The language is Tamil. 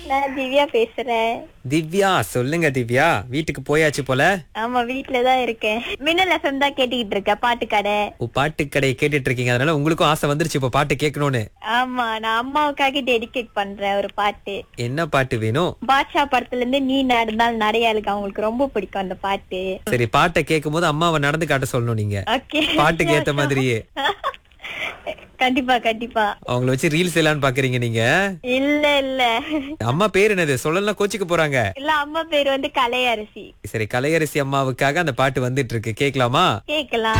நான் திவ்யா பேசுறேன் திவ்யா சொல்லுங்க திவ்யா வீட்டுக்கு போயாச்சு போல ஆமா வீட்ல தான் இருக்கேன் மின்னல் எஃப்எம் தான் கேட்டுக்கிட்டு இருக்கேன் பாட்டு கடை ஓ, பாட்டு கடையை கேட்டுட்டு இருக்கீங்க அதனால உங்களுக்கும் ஆசை வந்துருச்சு இப்போ பாட்டு கேட்கணும்னு ஆமா நான் அம்மாவுக்காக டெடிகேட் பண்றேன் ஒரு பாட்டு என்ன பாட்டு வேணும் பாட்ஷா படத்துல இருந்து நீ நடந்தால் நடையாளுக்கு அவங்களுக்கு ரொம்ப பிடிக்கும் அந்த பாட்டு சரி பாட்டை கேட்கும் போது அம்மாவை நடந்து காட்ட சொல்லணும் நீங்க ஓகே பாட்டுக்கு ஏத்த மாதிரியே கண்டிப்பா கண்டிப்பா அவங்கள வச்சு ரீல்ஸ் எல்லாம் பாக்குறீங்க நீங்க இல்ல இல்ல அம்மா பேர் என்னது சொல்லலாம் கோச்சிக்க போறாங்க இல்ல அம்மா பேர் வந்து கலையரசி சரி கலையரசி அம்மாவுக்காக அந்த பாட்டு வந்துட்டு இருக்கு கேட்கலாமா கேக்கலாம்